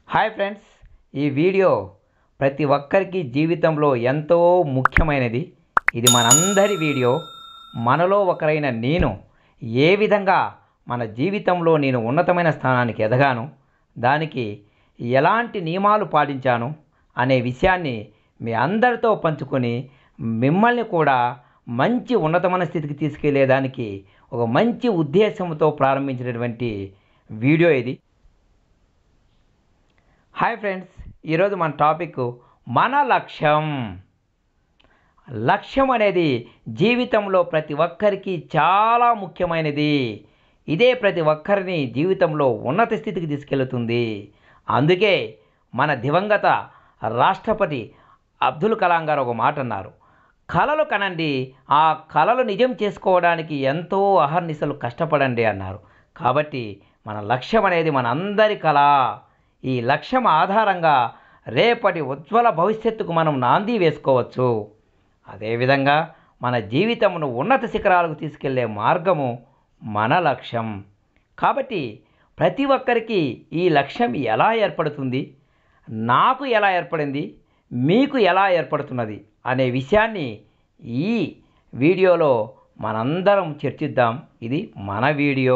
hi friends ఈ video ప్రతి ఒక్కరికి జీవితంలో ఎంతో ముఖ్యమైనది ఇది మనందరి వీడియో మనలో ఒకరైన నేను ఏ విధంగా మన జీవితంలో నేను ఉన్నతమైన స్థానానికి ఎదగాను దానికి ఎలాంటి నియమాలు పాటించాను అనే విషయాన్ని మీ అందరితో పంచుకొని మిమ్మల్ని కూడా మంచి ఉన్నతమైన స్థితికి తీసుకెళ్లేదానికి ఒక మంచి ఉద్దేశంతో ప్రారంభించినటువంటి వీడియో ఇది హాయ్ ఫ్రెండ్స్ ఈరోజు మన టాపిక్ మన లక్ష్యం లక్ష్యం అనేది జీవితంలో ప్రతి ఒక్కరికి చాలా ముఖ్యమైనది ఇదే ప్రతి ఒక్కరిని జీవితంలో ఉన్నత స్థితికి తీసుకెళ్తుంది అందుకే మన దివంగత రాష్ట్రపతి అబ్దుల్ కలాం గారు ఒక మాట అన్నారు కలలు కనండి ఆ కలలు నిజం చేసుకోవడానికి ఎంతో అహర్నిశలు కష్టపడండి అన్నారు కాబట్టి మన లక్ష్యం అనేది మన అందరి కళ ఈ లక్ష్యం ఆధారంగా రేపటి ఉజ్వల భవిష్యత్తుకు మనం నాంది వేసుకోవచ్చు అదేవిధంగా మన జీవితమును ఉన్నత శిఖరాలకు తీసుకెళ్లే మార్గము మన లక్ష్యం కాబట్టి ప్రతి ఒక్కరికి ఈ లక్ష్యం ఎలా ఏర్పడుతుంది నాకు ఎలా ఏర్పడింది మీకు ఎలా ఏర్పడుతున్నది అనే విషయాన్ని ఈ వీడియోలో మనందరం చర్చిద్దాం ఇది మన వీడియో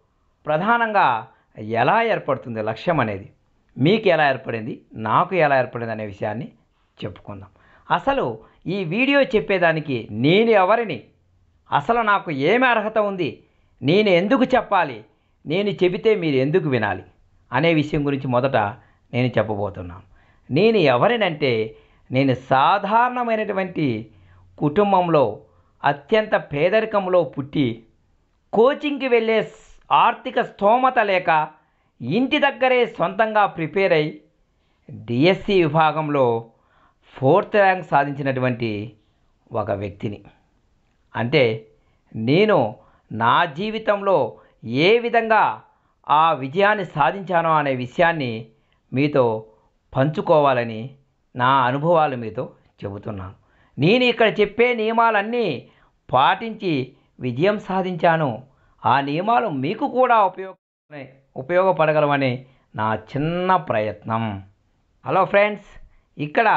ప్రధానంగా ఎలా ఏర్పడుతుంది లక్ష్యం అనేది మీకు ఎలా ఏర్పడింది నాకు ఎలా ఏర్పడింది అనే విషయాన్ని చెప్పుకుందాం అసలు ఈ వీడియో చెప్పేదానికి నేను ఎవరిని అసలు నాకు ఏమి అర్హత ఉంది నేను ఎందుకు చెప్పాలి నేను చెబితే మీరు ఎందుకు వినాలి అనే విషయం గురించి మొదట నేను చెప్పబోతున్నాను నేను ఎవరినంటే నేను సాధారణమైనటువంటి కుటుంబంలో అత్యంత పేదరికంలో పుట్టి కోచింగ్కి వెళ్ళే ఆర్థిక స్తోమత లేక ఇంటి దగ్గరే సొంతంగా ప్రిపేర్ అయి డిఎస్సి విభాగంలో ఫోర్త్ ర్యాంక్ సాధించినటువంటి ఒక వ్యక్తిని అంటే నేను నా జీవితంలో ఏ విధంగా ఆ విజయాన్ని సాధించానో అనే విషయాన్ని మీతో పంచుకోవాలని నా అనుభవాలు మీతో చెబుతున్నాను నేను ఇక్కడ చెప్పే నియమాలన్నీ పాటించి విజయం సాధించాను ఆ నియమాలు మీకు కూడా ఉపయోగ ఉపయోగపడగలవని నా చిన్న ప్రయత్నం హలో ఫ్రెండ్స్ ఇక్కడ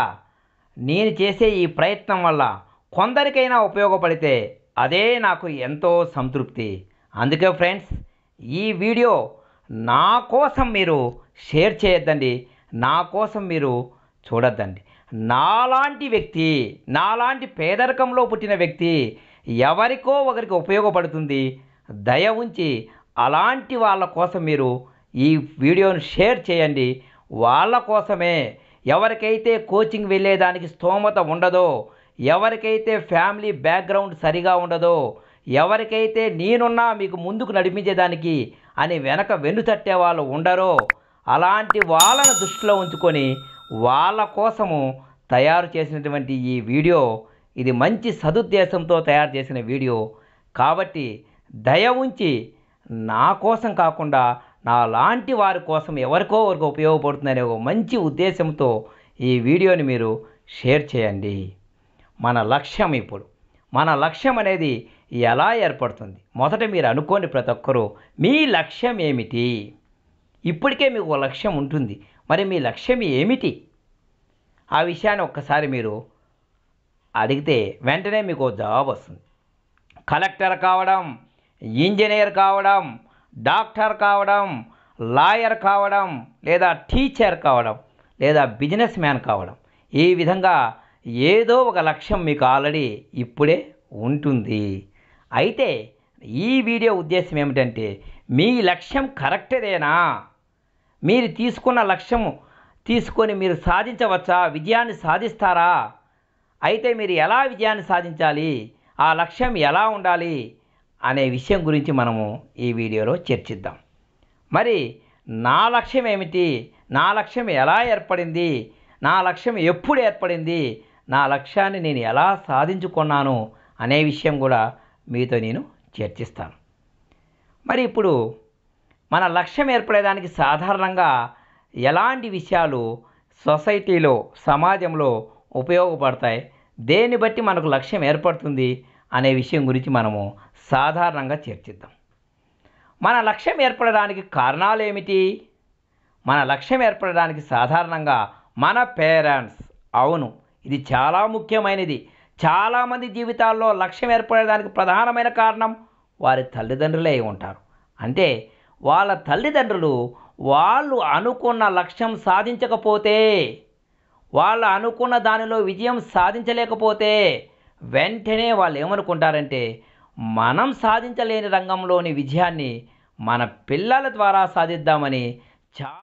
నేను చేసే ఈ ప్రయత్నం వల్ల కొందరికైనా ఉపయోగపడితే అదే నాకు ఎంతో సంతృప్తి అందుకే ఫ్రెండ్స్ ఈ వీడియో నా కోసం మీరు షేర్ చేయొద్దండి నా కోసం మీరు చూడొద్దండి నాలాంటి వ్యక్తి నాలాంటి పేదరికంలో పుట్టిన వ్యక్తి ఎవరికో ఒకరికి ఉపయోగపడుతుంది దయ ఉంచి అలాంటి వాళ్ళ కోసం మీరు ఈ వీడియోను షేర్ చేయండి వాళ్ళ కోసమే ఎవరికైతే కోచింగ్ వెళ్ళేదానికి స్తోమత ఉండదో ఎవరికైతే ఫ్యామిలీ బ్యాక్గ్రౌండ్ సరిగా ఉండదో ఎవరికైతే నేనున్నా మీకు ముందుకు నడిపించేదానికి అని వెనక వెన్నుతట్టే వాళ్ళు ఉండరో అలాంటి వాళ్ళను దృష్టిలో ఉంచుకొని వాళ్ళ కోసము తయారు చేసినటువంటి ఈ వీడియో ఇది మంచి సదుద్దేశంతో తయారు చేసిన వీడియో కాబట్టి దయ ఉంచి నా కోసం కాకుండా నా లాంటి వారి కోసం ఎవరికో వరకు ఉపయోగపడుతుందనే ఒక మంచి ఉద్దేశంతో ఈ వీడియోని మీరు షేర్ చేయండి మన లక్ష్యం ఇప్పుడు మన లక్ష్యం అనేది ఎలా ఏర్పడుతుంది మొదట మీరు అనుకోండి ప్రతి ఒక్కరూ మీ లక్ష్యం ఏమిటి ఇప్పటికే మీకు ఒక లక్ష్యం ఉంటుంది మరి మీ లక్ష్యం ఏమిటి ఆ విషయాన్ని ఒక్కసారి మీరు అడిగితే వెంటనే మీకు జవాబు వస్తుంది కలెక్టర్ కావడం ఇంజనీర్ కావడం డాక్టర్ కావడం లాయర్ కావడం లేదా టీచర్ కావడం లేదా బిజినెస్ మ్యాన్ కావడం ఈ విధంగా ఏదో ఒక లక్ష్యం మీకు ఆల్రెడీ ఇప్పుడే ఉంటుంది అయితే ఈ వీడియో ఉద్దేశం ఏమిటంటే మీ లక్ష్యం కరెక్టేనా మీరు తీసుకున్న లక్ష్యం తీసుకొని మీరు సాధించవచ్చా విజయాన్ని సాధిస్తారా అయితే మీరు ఎలా విజయాన్ని సాధించాలి ఆ లక్ష్యం ఎలా ఉండాలి అనే విషయం గురించి మనము ఈ వీడియోలో చర్చిద్దాం మరి నా లక్ష్యం ఏమిటి నా లక్ష్యం ఎలా ఏర్పడింది నా లక్ష్యం ఎప్పుడు ఏర్పడింది నా లక్ష్యాన్ని నేను ఎలా సాధించుకున్నాను అనే విషయం కూడా మీతో నేను చర్చిస్తాను మరి ఇప్పుడు మన లక్ష్యం ఏర్పడేదానికి సాధారణంగా ఎలాంటి విషయాలు సొసైటీలో సమాజంలో ఉపయోగపడతాయి దేన్ని బట్టి మనకు లక్ష్యం ఏర్పడుతుంది అనే విషయం గురించి మనము సాధారణంగా చర్చిద్దాం మన లక్ష్యం ఏర్పడడానికి కారణాలు ఏమిటి మన లక్ష్యం ఏర్పడడానికి సాధారణంగా మన పేరెంట్స్ అవును ఇది చాలా ముఖ్యమైనది చాలామంది జీవితాల్లో లక్ష్యం ఏర్పడడానికి ప్రధానమైన కారణం వారి తల్లిదండ్రులే అయి ఉంటారు అంటే వాళ్ళ తల్లిదండ్రులు వాళ్ళు అనుకున్న లక్ష్యం సాధించకపోతే వాళ్ళు అనుకున్న దానిలో విజయం సాధించలేకపోతే వెంటనే వాళ్ళు ఏమనుకుంటారంటే మనం సాధించలేని రంగంలోని విజయాన్ని మన పిల్లల ద్వారా సాధిద్దామని చా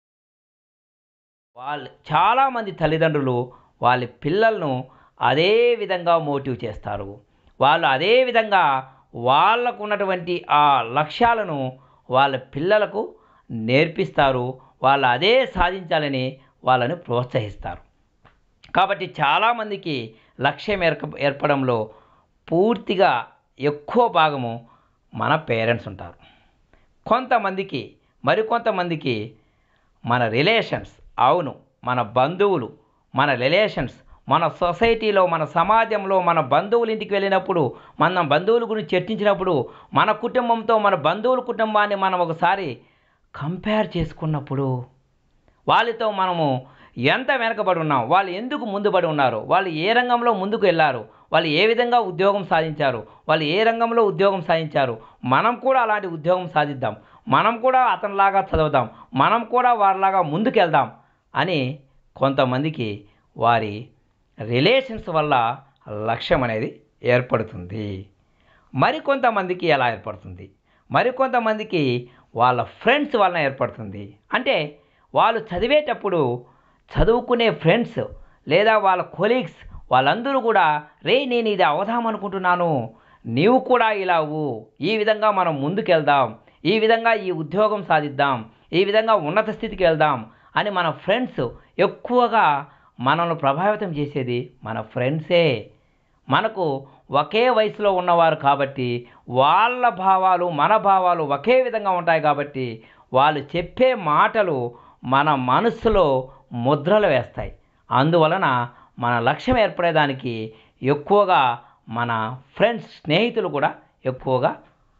వాళ్ళు చాలామంది తల్లిదండ్రులు వాళ్ళ పిల్లలను అదే విధంగా మోటివ్ చేస్తారు వాళ్ళు అదే విధంగా వాళ్ళకు ఉన్నటువంటి ఆ లక్ష్యాలను వాళ్ళ పిల్లలకు నేర్పిస్తారు వాళ్ళు అదే సాధించాలని వాళ్ళని ప్రోత్సహిస్తారు కాబట్టి చాలామందికి లక్ష్యం ఏర్ప ఏర్పడంలో పూర్తిగా ఎక్కువ భాగము మన పేరెంట్స్ ఉంటారు కొంతమందికి మరికొంతమందికి మన రిలేషన్స్ అవును మన బంధువులు మన రిలేషన్స్ మన సొసైటీలో మన సమాజంలో మన బంధువుల ఇంటికి వెళ్ళినప్పుడు మనం బంధువుల గురించి చర్చించినప్పుడు మన కుటుంబంతో మన బంధువుల కుటుంబాన్ని మనం ఒకసారి కంపేర్ చేసుకున్నప్పుడు వాళ్ళతో మనము ఎంత వెనకబడి ఉన్నాం వాళ్ళు ఎందుకు ముందుబడి ఉన్నారు వాళ్ళు ఏ రంగంలో ముందుకు వెళ్ళారు వాళ్ళు ఏ విధంగా ఉద్యోగం సాధించారు వాళ్ళు ఏ రంగంలో ఉద్యోగం సాధించారు మనం కూడా అలాంటి ఉద్యోగం సాధిద్దాం మనం కూడా అతనిలాగా చదువుదాం మనం కూడా వారిలాగా ముందుకు వెళ్దాం అని కొంతమందికి వారి రిలేషన్స్ వల్ల లక్ష్యం అనేది ఏర్పడుతుంది మరికొంతమందికి ఎలా ఏర్పడుతుంది మరికొంతమందికి వాళ్ళ ఫ్రెండ్స్ వలన ఏర్పడుతుంది అంటే వాళ్ళు చదివేటప్పుడు చదువుకునే ఫ్రెండ్స్ లేదా వాళ్ళ కొలీగ్స్ వాళ్ళందరూ కూడా రే నేను ఇది అవదామనుకుంటున్నాను నీవు కూడా ఇలా అవ్వు ఈ విధంగా మనం ముందుకెళ్దాం ఈ విధంగా ఈ ఉద్యోగం సాధిద్దాం ఈ విధంగా ఉన్నత స్థితికి వెళ్దాం అని మన ఫ్రెండ్స్ ఎక్కువగా మనల్ని ప్రభావితం చేసేది మన ఫ్రెండ్సే మనకు ఒకే వయసులో ఉన్నవారు కాబట్టి వాళ్ళ భావాలు మన భావాలు ఒకే విధంగా ఉంటాయి కాబట్టి వాళ్ళు చెప్పే మాటలు మన మనస్సులో ముద్రలు వేస్తాయి అందువలన మన లక్ష్యం ఏర్పడేదానికి ఎక్కువగా మన ఫ్రెండ్స్ స్నేహితులు కూడా ఎక్కువగా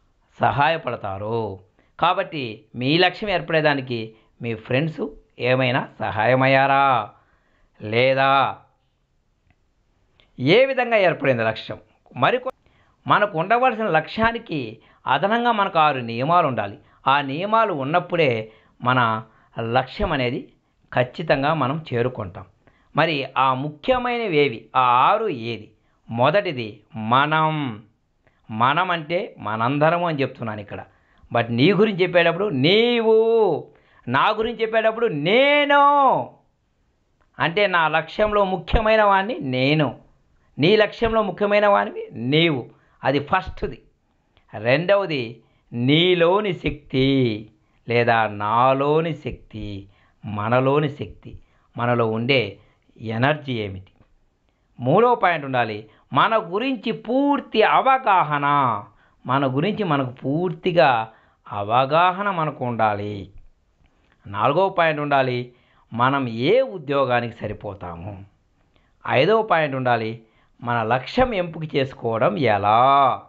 సహాయపడతారు కాబట్టి మీ లక్ష్యం ఏర్పడేదానికి మీ ఫ్రెండ్స్ ఏమైనా సహాయమయ్యారా లేదా ఏ విధంగా ఏర్పడింది లక్ష్యం మరికొ మనకు ఉండవలసిన లక్ష్యానికి అదనంగా మనకు ఆరు నియమాలు ఉండాలి ఆ నియమాలు ఉన్నప్పుడే మన లక్ష్యం అనేది ఖచ్చితంగా మనం చేరుకుంటాం మరి ఆ ముఖ్యమైనవి ఏవి ఆ ఆరు ఏది మొదటిది మనం మనం అంటే మనందరము అని చెప్తున్నాను ఇక్కడ బట్ నీ గురించి చెప్పేటప్పుడు నీవు నా గురించి చెప్పేటప్పుడు నేను అంటే నా లక్ష్యంలో ముఖ్యమైన వాడిని నేను నీ లక్ష్యంలో ముఖ్యమైన వాడివి నీవు అది ఫస్ట్ది రెండవది నీలోని శక్తి లేదా నాలోని శక్తి మనలోని శక్తి మనలో ఉండే ఎనర్జీ ఏమిటి మూడో పాయింట్ ఉండాలి మన గురించి పూర్తి అవగాహన మన గురించి మనకు పూర్తిగా అవగాహన మనకు ఉండాలి నాలుగో పాయింట్ ఉండాలి మనం ఏ ఉద్యోగానికి సరిపోతాము ఐదవ పాయింట్ ఉండాలి మన లక్ష్యం ఎంపిక చేసుకోవడం ఎలా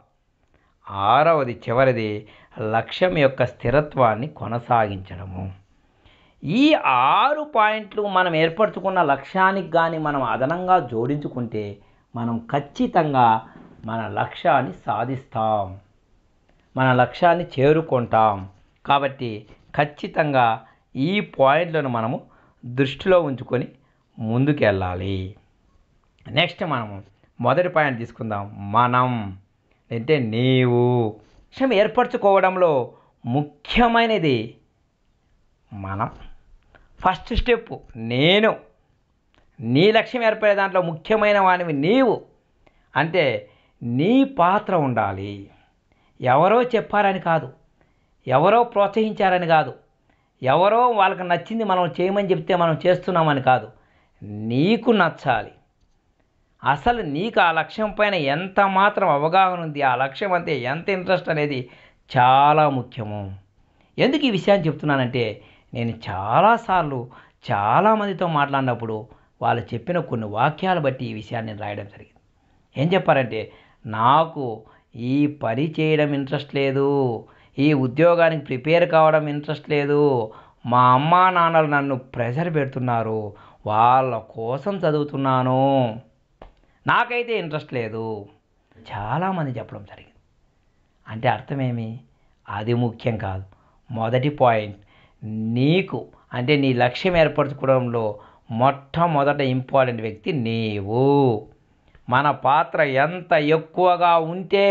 ఆరవది చివరిది లక్ష్యం యొక్క స్థిరత్వాన్ని కొనసాగించడము ఈ ఆరు పాయింట్లు మనం ఏర్పరచుకున్న లక్ష్యానికి కానీ మనం అదనంగా జోడించుకుంటే మనం ఖచ్చితంగా మన లక్ష్యాన్ని సాధిస్తాం మన లక్ష్యాన్ని చేరుకుంటాం కాబట్టి ఖచ్చితంగా ఈ పాయింట్లను మనము దృష్టిలో ఉంచుకొని ముందుకు వెళ్ళాలి నెక్స్ట్ మనము మొదటి పాయింట్ తీసుకుందాం మనం అంటే నీవు లక్ష్యం ఏర్పరచుకోవడంలో ముఖ్యమైనది మనం ఫస్ట్ స్టెప్ నేను నీ లక్ష్యం ఏర్పడే దాంట్లో ముఖ్యమైన వానివి నీవు అంటే నీ పాత్ర ఉండాలి ఎవరో చెప్పారని కాదు ఎవరో ప్రోత్సహించారని కాదు ఎవరో వాళ్ళకి నచ్చింది మనం చేయమని చెప్తే మనం చేస్తున్నామని కాదు నీకు నచ్చాలి అసలు నీకు ఆ లక్ష్యం పైన ఎంత మాత్రం అవగాహన ఉంది ఆ లక్ష్యం అంతే ఎంత ఇంట్రెస్ట్ అనేది చాలా ముఖ్యము ఎందుకు ఈ విషయాన్ని చెప్తున్నానంటే నేను చాలాసార్లు చాలామందితో మాట్లాడినప్పుడు వాళ్ళు చెప్పిన కొన్ని వాక్యాలు బట్టి ఈ విషయాన్ని నేను రాయడం జరిగింది ఏం చెప్పారంటే నాకు ఈ పని చేయడం ఇంట్రెస్ట్ లేదు ఈ ఉద్యోగానికి ప్రిపేర్ కావడం ఇంట్రెస్ట్ లేదు మా అమ్మా నాన్నలు నన్ను ప్రెషర్ పెడుతున్నారు వాళ్ళ కోసం చదువుతున్నాను నాకైతే ఇంట్రెస్ట్ లేదు చాలామంది చెప్పడం జరిగింది అంటే అర్థమేమి అది ముఖ్యం కాదు మొదటి పాయింట్ నీకు అంటే నీ లక్ష్యం ఏర్పరచుకోవడంలో మొట్టమొదట ఇంపార్టెంట్ వ్యక్తి నీవు మన పాత్ర ఎంత ఎక్కువగా ఉంటే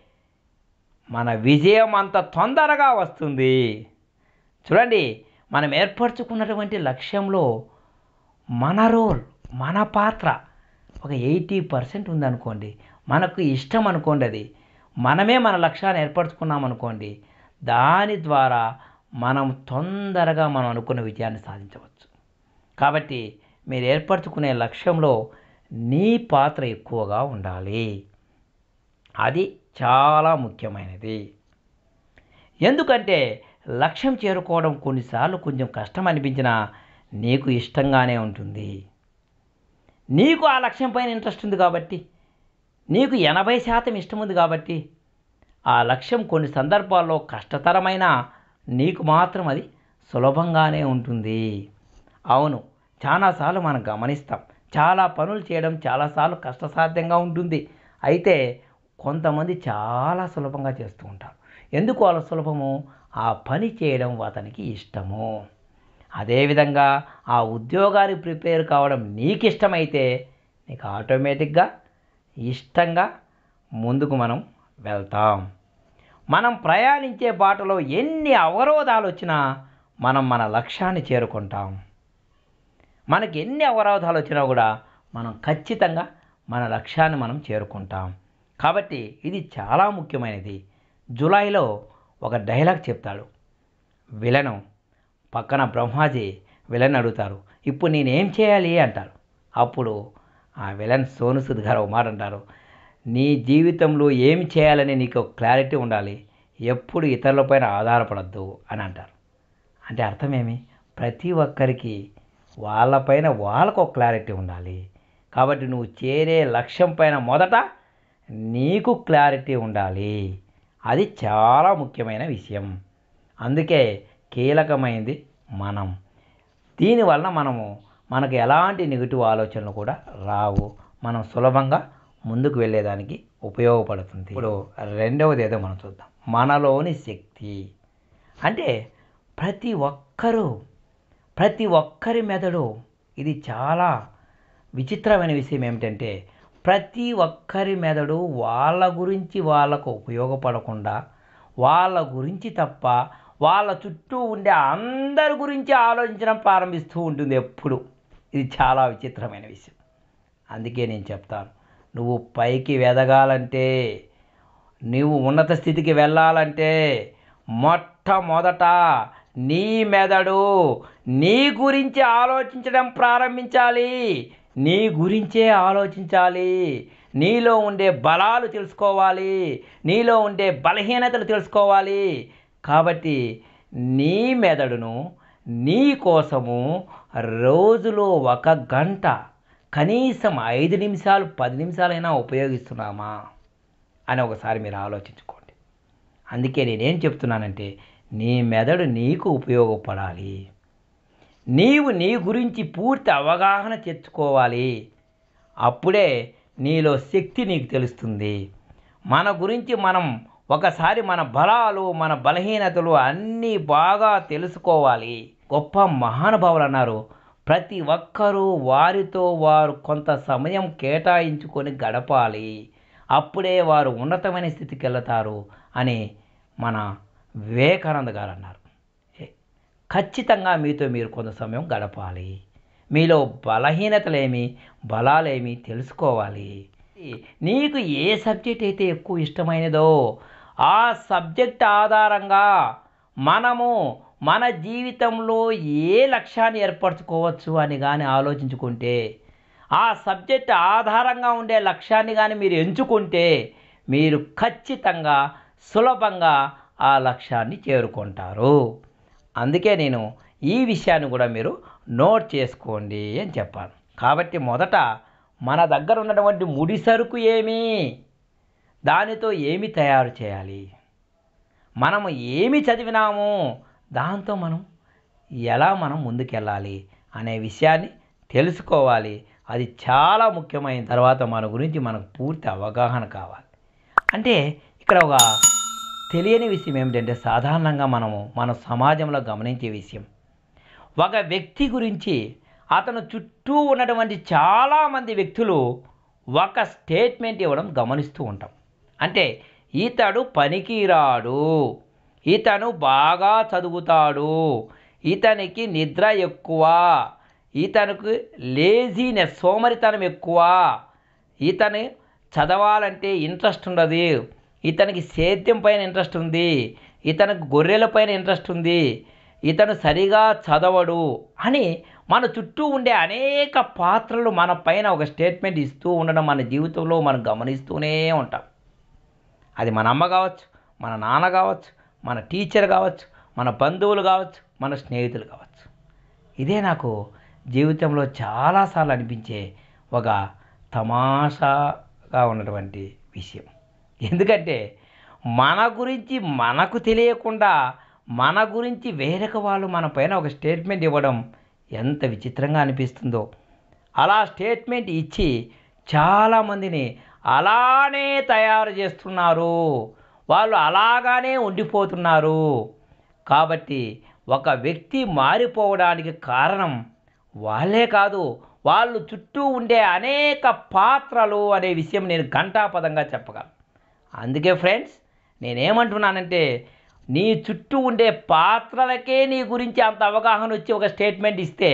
మన విజయం అంత తొందరగా వస్తుంది చూడండి మనం ఏర్పరచుకున్నటువంటి లక్ష్యంలో మన రోల్ మన పాత్ర ఒక ఎయిటీ పర్సెంట్ ఉందనుకోండి మనకు ఇష్టం అనుకోండి అది మనమే మన లక్ష్యాన్ని ఏర్పరచుకున్నాం అనుకోండి దాని ద్వారా మనం తొందరగా మనం అనుకున్న విజయాన్ని సాధించవచ్చు కాబట్టి మీరు ఏర్పరచుకునే లక్ష్యంలో నీ పాత్ర ఎక్కువగా ఉండాలి అది చాలా ముఖ్యమైనది ఎందుకంటే లక్ష్యం చేరుకోవడం కొన్నిసార్లు కొంచెం కష్టం అనిపించినా నీకు ఇష్టంగానే ఉంటుంది నీకు ఆ లక్ష్యం పైన ఇంట్రెస్ట్ ఉంది కాబట్టి నీకు ఎనభై శాతం ఇష్టం ఉంది కాబట్టి ఆ లక్ష్యం కొన్ని సందర్భాల్లో కష్టతరమైన నీకు మాత్రం అది సులభంగానే ఉంటుంది అవును చాలాసార్లు మనం గమనిస్తాం చాలా పనులు చేయడం చాలాసార్లు కష్టసాధ్యంగా ఉంటుంది అయితే కొంతమంది చాలా సులభంగా చేస్తూ ఉంటారు ఎందుకు వాళ్ళ సులభము ఆ పని చేయడం అతనికి ఇష్టము అదేవిధంగా ఆ ఉద్యోగానికి ప్రిపేర్ కావడం నీకు ఇష్టమైతే నీకు ఆటోమేటిక్గా ఇష్టంగా ముందుకు మనం వెళ్తాం మనం ప్రయాణించే బాటలో ఎన్ని అవరోధాలు వచ్చినా మనం మన లక్ష్యాన్ని చేరుకుంటాం మనకి ఎన్ని అవరోధాలు వచ్చినా కూడా మనం ఖచ్చితంగా మన లక్ష్యాన్ని మనం చేరుకుంటాం కాబట్టి ఇది చాలా ముఖ్యమైనది జూలైలో ఒక డైలాగ్ చెప్తాడు విలను పక్కన బ్రహ్మాజీ విలన్ అడుగుతారు ఇప్పుడు నేనేం చేయాలి అంటారు అప్పుడు ఆ విలన్ సోను సూద్ గారు ఒక మాట అంటారు నీ జీవితంలో ఏం చేయాలని నీకు ఒక క్లారిటీ ఉండాలి ఎప్పుడు ఇతరులపైన ఆధారపడద్దు అని అంటారు అంటే అర్థమేమి ప్రతి ఒక్కరికి వాళ్ళపైన వాళ్ళకు ఒక క్లారిటీ ఉండాలి కాబట్టి నువ్వు చేరే లక్ష్యం పైన మొదట నీకు క్లారిటీ ఉండాలి అది చాలా ముఖ్యమైన విషయం అందుకే కీలకమైనది మనం దీనివలన మనము మనకు ఎలాంటి నెగిటివ్ ఆలోచనలు కూడా రావు మనం సులభంగా ముందుకు వెళ్ళేదానికి ఉపయోగపడుతుంది ఇప్పుడు రెండవది ఏదో మనం చూద్దాం మనలోని శక్తి అంటే ప్రతి ఒక్కరూ ప్రతి ఒక్కరి మెదడు ఇది చాలా విచిత్రమైన విషయం ఏమిటంటే ప్రతి ఒక్కరి మెదడు వాళ్ళ గురించి వాళ్ళకు ఉపయోగపడకుండా వాళ్ళ గురించి తప్ప వాళ్ళ చుట్టూ ఉండే అందరి గురించి ఆలోచించడం ప్రారంభిస్తూ ఉంటుంది ఎప్పుడు ఇది చాలా విచిత్రమైన విషయం అందుకే నేను చెప్తాను నువ్వు పైకి ఎదగాలంటే నీవు ఉన్నత స్థితికి వెళ్ళాలంటే మొట్టమొదట నీ మెదడు నీ గురించి ఆలోచించడం ప్రారంభించాలి నీ గురించే ఆలోచించాలి నీలో ఉండే బలాలు తెలుసుకోవాలి నీలో ఉండే బలహీనతలు తెలుసుకోవాలి కాబట్టి నీ మెదడును నీ కోసము రోజులో ఒక గంట కనీసం ఐదు నిమిషాలు పది నిమిషాలైనా ఉపయోగిస్తున్నామా అని ఒకసారి మీరు ఆలోచించుకోండి అందుకే నేనేం చెప్తున్నానంటే నీ మెదడు నీకు ఉపయోగపడాలి నీవు నీ గురించి పూర్తి అవగాహన తెచ్చుకోవాలి అప్పుడే నీలో శక్తి నీకు తెలుస్తుంది మన గురించి మనం ఒకసారి మన బలాలు మన బలహీనతలు అన్నీ బాగా తెలుసుకోవాలి గొప్ప మహానుభావులు అన్నారు ప్రతి ఒక్కరూ వారితో వారు కొంత సమయం కేటాయించుకొని గడపాలి అప్పుడే వారు ఉన్నతమైన స్థితికి వెళతారు అని మన వివేకానంద గారు అన్నారు ఖచ్చితంగా మీతో మీరు కొంత సమయం గడపాలి మీలో బలహీనతలేమి బలాలేమి తెలుసుకోవాలి నీకు ఏ సబ్జెక్ట్ అయితే ఎక్కువ ఇష్టమైనదో ఆ సబ్జెక్ట్ ఆధారంగా మనము మన జీవితంలో ఏ లక్ష్యాన్ని ఏర్పరచుకోవచ్చు అని కానీ ఆలోచించుకుంటే ఆ సబ్జెక్ట్ ఆధారంగా ఉండే లక్ష్యాన్ని కానీ మీరు ఎంచుకుంటే మీరు ఖచ్చితంగా సులభంగా ఆ లక్ష్యాన్ని చేరుకుంటారు అందుకే నేను ఈ విషయాన్ని కూడా మీరు నోట్ చేసుకోండి అని చెప్పాను కాబట్టి మొదట మన దగ్గర ఉన్నటువంటి ముడి సరుకు ఏమి దానితో ఏమి తయారు చేయాలి మనము ఏమి చదివినాము దాంతో మనం ఎలా మనం ముందుకెళ్ళాలి అనే విషయాన్ని తెలుసుకోవాలి అది చాలా ముఖ్యమైన తర్వాత మన గురించి మనకు పూర్తి అవగాహన కావాలి అంటే ఇక్కడ ఒక తెలియని విషయం ఏమిటంటే సాధారణంగా మనము మన సమాజంలో గమనించే విషయం ఒక వ్యక్తి గురించి అతను చుట్టూ ఉన్నటువంటి చాలామంది వ్యక్తులు ఒక స్టేట్మెంట్ ఇవ్వడం గమనిస్తూ ఉంటాం అంటే ఇతడు పనికిరాడు ఇతను బాగా చదువుతాడు ఇతనికి నిద్ర ఎక్కువ ఇతనికి లేజీనెస్ సోమరితనం ఎక్కువ ఇతను చదవాలంటే ఇంట్రెస్ట్ ఉండదు ఇతనికి సేద్యం పైన ఇంట్రెస్ట్ ఉంది ఇతనికి గొర్రెల పైన ఇంట్రెస్ట్ ఉంది ఇతను సరిగా చదవడు అని మన చుట్టూ ఉండే అనేక పాత్రలు మన పైన ఒక స్టేట్మెంట్ ఇస్తూ ఉండడం మన జీవితంలో మనం గమనిస్తూనే ఉంటాం అది మన అమ్మ కావచ్చు మన నాన్న కావచ్చు మన టీచర్ కావచ్చు మన బంధువులు కావచ్చు మన స్నేహితులు కావచ్చు ఇదే నాకు జీవితంలో చాలాసార్లు అనిపించే ఒక తమాషాగా ఉన్నటువంటి విషయం ఎందుకంటే మన గురించి మనకు తెలియకుండా మన గురించి వేరొక వాళ్ళు మన పైన ఒక స్టేట్మెంట్ ఇవ్వడం ఎంత విచిత్రంగా అనిపిస్తుందో అలా స్టేట్మెంట్ ఇచ్చి చాలామందిని అలానే తయారు చేస్తున్నారు వాళ్ళు అలాగానే ఉండిపోతున్నారు కాబట్టి ఒక వ్యక్తి మారిపోవడానికి కారణం వాళ్ళే కాదు వాళ్ళు చుట్టూ ఉండే అనేక పాత్రలు అనే విషయం నేను ఘంటాపదంగా చెప్పగలను అందుకే ఫ్రెండ్స్ నేనేమంటున్నానంటే నీ చుట్టూ ఉండే పాత్రలకే నీ గురించి అంత అవగాహన వచ్చి ఒక స్టేట్మెంట్ ఇస్తే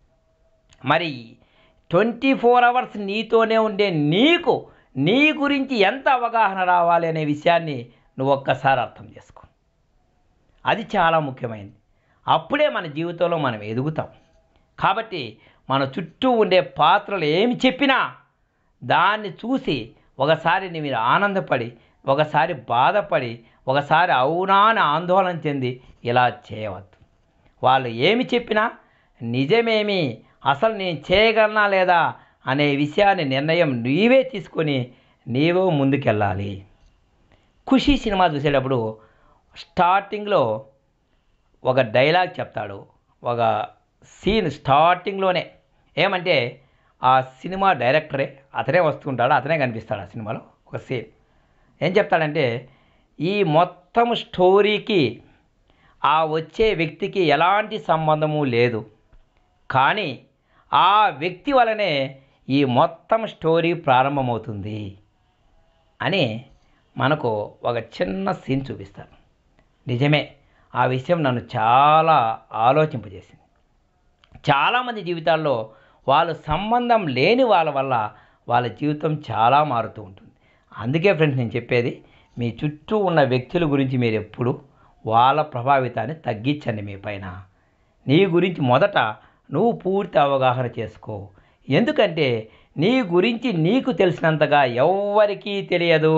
మరి ట్వంటీ ఫోర్ అవర్స్ నీతోనే ఉండే నీకు నీ గురించి ఎంత అవగాహన రావాలి అనే విషయాన్ని నువ్వు ఒక్కసారి అర్థం చేసుకో అది చాలా ముఖ్యమైనది అప్పుడే మన జీవితంలో మనం ఎదుగుతాం కాబట్టి మన చుట్టూ ఉండే పాత్రలు ఏమి చెప్పినా దాన్ని చూసి ఒకసారి మీరు ఆనందపడి ఒకసారి బాధపడి ఒకసారి అవునా అని ఆందోళన చెంది ఇలా చేయవద్దు వాళ్ళు ఏమి చెప్పినా నిజమేమి అసలు నేను చేయగలనా లేదా అనే విషయాన్ని నిర్ణయం నీవే తీసుకొని నీవే ముందుకెళ్ళాలి ఖుషి సినిమా చూసేటప్పుడు స్టార్టింగ్లో ఒక డైలాగ్ చెప్తాడు ఒక సీన్ స్టార్టింగ్లోనే ఏమంటే ఆ సినిమా డైరెక్టరే అతనే వస్తుంటాడు అతనే కనిపిస్తాడు ఆ సినిమాలో ఒక సీన్ ఏం చెప్తాడంటే ఈ మొత్తం స్టోరీకి ఆ వచ్చే వ్యక్తికి ఎలాంటి సంబంధము లేదు కానీ ఆ వ్యక్తి వలనే ఈ మొత్తం స్టోరీ ప్రారంభమవుతుంది అని మనకు ఒక చిన్న సీన్ చూపిస్తారు నిజమే ఆ విషయం నన్ను చాలా ఆలోచింపజేసింది చాలామంది జీవితాల్లో వాళ్ళు సంబంధం లేని వాళ్ళ వల్ల వాళ్ళ జీవితం చాలా మారుతూ ఉంటుంది అందుకే ఫ్రెండ్స్ నేను చెప్పేది మీ చుట్టూ ఉన్న వ్యక్తుల గురించి మీరు ఎప్పుడు వాళ్ళ ప్రభావితాన్ని తగ్గించండి మీ పైన నీ గురించి మొదట నువ్వు పూర్తి అవగాహన చేసుకో ఎందుకంటే నీ గురించి నీకు తెలిసినంతగా ఎవ్వరికీ తెలియదు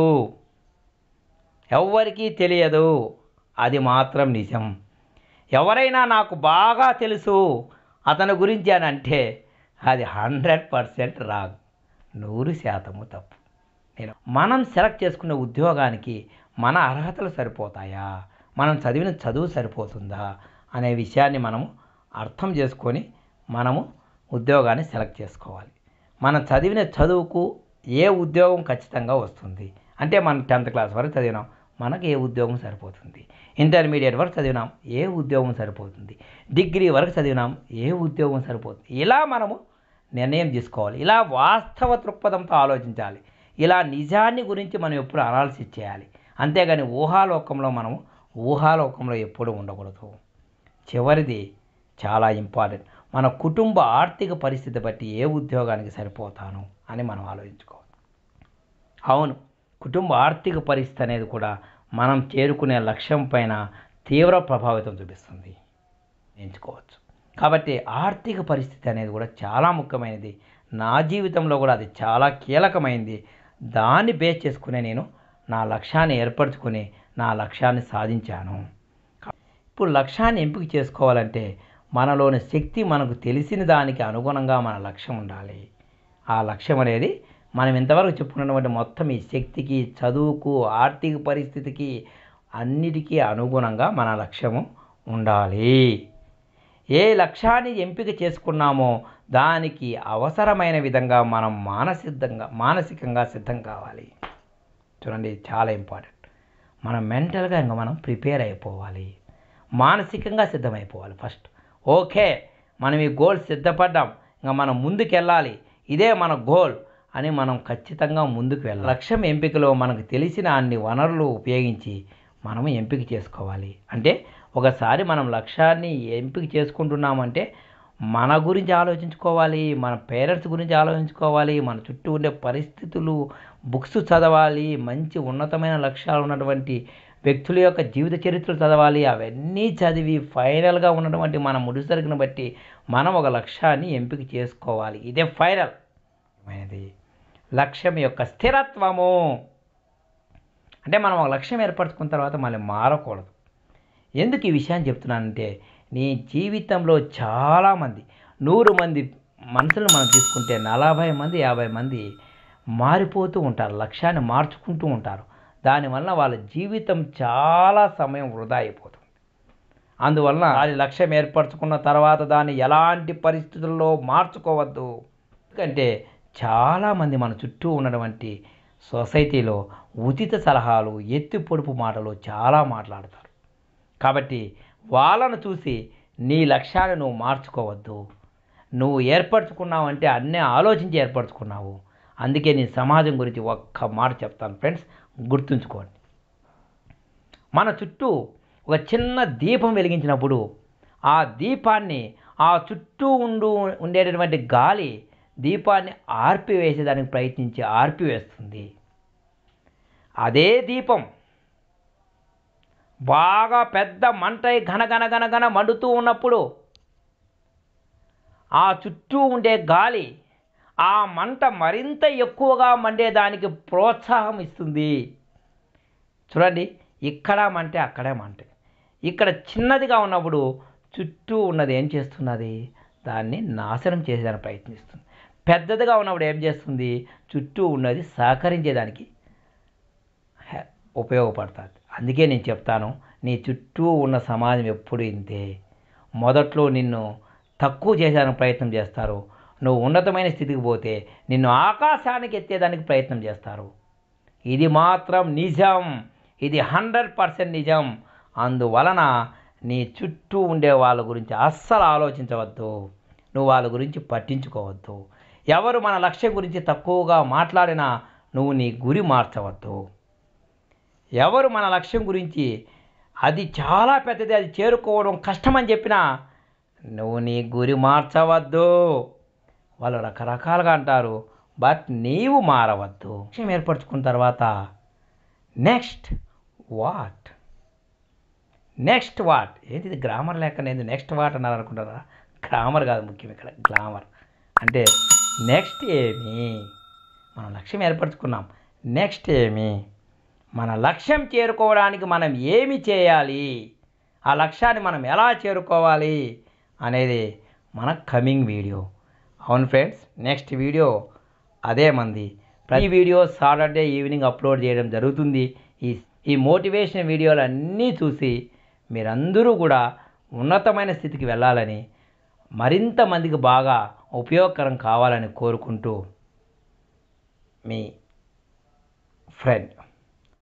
ఎవ్వరికీ తెలియదు అది మాత్రం నిజం ఎవరైనా నాకు బాగా తెలుసు అతని గురించి అని అంటే అది హండ్రెడ్ పర్సెంట్ రాంగ్ నూరు శాతము తప్పు నేను మనం సెలెక్ట్ చేసుకునే ఉద్యోగానికి మన అర్హతలు సరిపోతాయా మనం చదివిన చదువు సరిపోతుందా అనే విషయాన్ని మనము అర్థం చేసుకొని మనము ఉద్యోగాన్ని సెలెక్ట్ చేసుకోవాలి మనం చదివిన చదువుకు ఏ ఉద్యోగం ఖచ్చితంగా వస్తుంది అంటే మనం టెన్త్ క్లాస్ వరకు చదివినాం మనకు ఏ ఉద్యోగం సరిపోతుంది ఇంటర్మీడియట్ వరకు చదివినాం ఏ ఉద్యోగం సరిపోతుంది డిగ్రీ వరకు చదివినాం ఏ ఉద్యోగం సరిపోతుంది ఇలా మనము నిర్ణయం తీసుకోవాలి ఇలా వాస్తవ దృక్పథంతో ఆలోచించాలి ఇలా నిజాన్ని గురించి మనం ఎప్పుడు అనాలిసిస్ చేయాలి అంతేగాని ఊహాలోకంలో మనము ఊహాలోకంలో ఎప్పుడు ఉండకూడదు చివరిది చాలా ఇంపార్టెంట్ మన కుటుంబ ఆర్థిక పరిస్థితి బట్టి ఏ ఉద్యోగానికి సరిపోతాను అని మనం ఆలోచించుకోవాలి అవును కుటుంబ ఆర్థిక పరిస్థితి అనేది కూడా మనం చేరుకునే లక్ష్యం పైన తీవ్ర ప్రభావితం చూపిస్తుంది ఎంచుకోవచ్చు కాబట్టి ఆర్థిక పరిస్థితి అనేది కూడా చాలా ముఖ్యమైనది నా జీవితంలో కూడా అది చాలా కీలకమైంది దాన్ని బేస్ చేసుకునే నేను నా లక్ష్యాన్ని ఏర్పరచుకుని నా లక్ష్యాన్ని సాధించాను ఇప్పుడు లక్ష్యాన్ని ఎంపిక చేసుకోవాలంటే మనలోని శక్తి మనకు తెలిసిన దానికి అనుగుణంగా మన లక్ష్యం ఉండాలి ఆ లక్ష్యం అనేది మనం ఇంతవరకు చెప్పుకున్నటువంటి మొత్తం ఈ శక్తికి చదువుకు ఆర్థిక పరిస్థితికి అన్నిటికీ అనుగుణంగా మన లక్ష్యము ఉండాలి ఏ లక్ష్యాన్ని ఎంపిక చేసుకున్నామో దానికి అవసరమైన విధంగా మనం మానసిద్ధంగా మానసికంగా సిద్ధం కావాలి చూడండి ఇది చాలా ఇంపార్టెంట్ మనం మెంటల్గా ఇంకా మనం ప్రిపేర్ అయిపోవాలి మానసికంగా సిద్ధమైపోవాలి ఫస్ట్ ఓకే మనం ఈ గోల్ సిద్ధపడ్డాం ఇంకా మనం ముందుకు వెళ్ళాలి ఇదే మన గోల్ అని మనం ఖచ్చితంగా ముందుకు వెళ్ళాలి లక్ష్యం ఎంపికలో మనకు తెలిసిన అన్ని వనరులు ఉపయోగించి మనం ఎంపిక చేసుకోవాలి అంటే ఒకసారి మనం లక్ష్యాన్ని ఎంపిక చేసుకుంటున్నామంటే మన గురించి ఆలోచించుకోవాలి మన పేరెంట్స్ గురించి ఆలోచించుకోవాలి మన చుట్టూ ఉండే పరిస్థితులు బుక్స్ చదవాలి మంచి ఉన్నతమైన లక్ష్యాలు ఉన్నటువంటి వ్యక్తుల యొక్క జీవిత చరిత్రలు చదవాలి అవన్నీ చదివి ఫైనల్గా ఉన్నటువంటి మన ముడిసరుకును బట్టి మనం ఒక లక్ష్యాన్ని ఎంపిక చేసుకోవాలి ఇదే ఫైనల్ మైనది లక్ష్యం యొక్క స్థిరత్వము అంటే మనం ఒక లక్ష్యం ఏర్పరచుకున్న తర్వాత మళ్ళీ మారకూడదు ఎందుకు ఈ విషయాన్ని చెప్తున్నానంటే నీ జీవితంలో చాలామంది నూరు మంది మనుషులను మనం తీసుకుంటే నలభై మంది యాభై మంది మారిపోతూ ఉంటారు లక్ష్యాన్ని మార్చుకుంటూ ఉంటారు దానివల్ల వాళ్ళ జీవితం చాలా సమయం వృధా అయిపోతుంది అందువలన దాని లక్ష్యం ఏర్పరచుకున్న తర్వాత దాన్ని ఎలాంటి పరిస్థితుల్లో మార్చుకోవద్దు ఎందుకంటే చాలామంది మన చుట్టూ ఉన్నటువంటి సొసైటీలో ఉచిత సలహాలు ఎత్తి పొడుపు మాటలు చాలా మాట్లాడతారు కాబట్టి వాళ్ళను చూసి నీ లక్ష్యాన్ని నువ్వు మార్చుకోవద్దు నువ్వు ఏర్పరచుకున్నావంటే అన్నీ ఆలోచించి ఏర్పరచుకున్నావు అందుకే నీ సమాజం గురించి ఒక్క మాట చెప్తాను ఫ్రెండ్స్ గుర్తుంచుకోండి మన చుట్టూ ఒక చిన్న దీపం వెలిగించినప్పుడు ఆ దీపాన్ని ఆ చుట్టూ ఉండు ఉండేటటువంటి గాలి దీపాన్ని ఆర్పివేసేదానికి ప్రయత్నించి ఆర్పివేస్తుంది అదే దీపం బాగా పెద్ద మంటై ఘనఘన ఘనఘన మండుతూ ఉన్నప్పుడు ఆ చుట్టూ ఉండే గాలి ఆ మంట మరింత ఎక్కువగా మండేదానికి ప్రోత్సాహం ఇస్తుంది చూడండి ఇక్కడ మంటే అక్కడే మంటే ఇక్కడ చిన్నదిగా ఉన్నప్పుడు చుట్టూ ఉన్నది ఏం చేస్తున్నది దాన్ని నాశనం చేసేదానికి ప్రయత్నిస్తుంది పెద్దదిగా ఉన్నప్పుడు ఏం చేస్తుంది చుట్టూ ఉన్నది సహకరించేదానికి హె- ఉపయోగపడుతుంది అందుకే నేను చెప్తాను నీ చుట్టూ ఉన్న సమాజం ఎప్పుడు ఇంతే మొదట్లో నిన్ను తక్కువ చేసేదానికి ప్రయత్నం చేస్తారు నువ్వు ఉన్నతమైన స్థితికి పోతే నిన్ను ఆకాశానికి ఎత్తేదానికి ప్రయత్నం చేస్తారు ఇది మాత్రం నిజం ఇది హండ్రెడ్ పర్సెంట్ నిజం అందువలన నీ చుట్టూ ఉండే వాళ్ళ గురించి అస్సలు ఆలోచించవద్దు నువ్వు వాళ్ళ గురించి పట్టించుకోవద్దు ఎవరు మన లక్ష్యం గురించి తక్కువగా మాట్లాడినా నువ్వు నీ గురి మార్చవద్దు ఎవరు మన లక్ష్యం గురించి అది చాలా పెద్దది అది చేరుకోవడం కష్టమని చెప్పినా నువ్వు నీ గురి మార్చవద్దు వాళ్ళు రకరకాలుగా అంటారు బట్ నీవు మారవద్దు లక్ష్యం ఏర్పరచుకున్న తర్వాత నెక్స్ట్ వాట్ నెక్స్ట్ వాట్ ఏంటి ఇది గ్రామర్ లేక నేను నెక్స్ట్ వాట్ అన్నారు అనుకుంటారా గ్రామర్ కాదు ముఖ్యం ఇక్కడ గ్లామర్ అంటే నెక్స్ట్ ఏమి మనం లక్ష్యం ఏర్పరచుకున్నాం నెక్స్ట్ ఏమి మన లక్ష్యం చేరుకోవడానికి మనం ఏమి చేయాలి ఆ లక్ష్యాన్ని మనం ఎలా చేరుకోవాలి అనేది మన కమింగ్ వీడియో అవును ఫ్రెండ్స్ నెక్స్ట్ వీడియో అదే మంది ప్రతి వీడియో సాటర్డే ఈవినింగ్ అప్లోడ్ చేయడం జరుగుతుంది ఈ ఈ మోటివేషన్ వీడియోలు అన్నీ చూసి మీరందరూ కూడా ఉన్నతమైన స్థితికి వెళ్ళాలని మరింత మందికి బాగా ఉపయోగకరం కావాలని కోరుకుంటూ మీ ఫ్రెండ్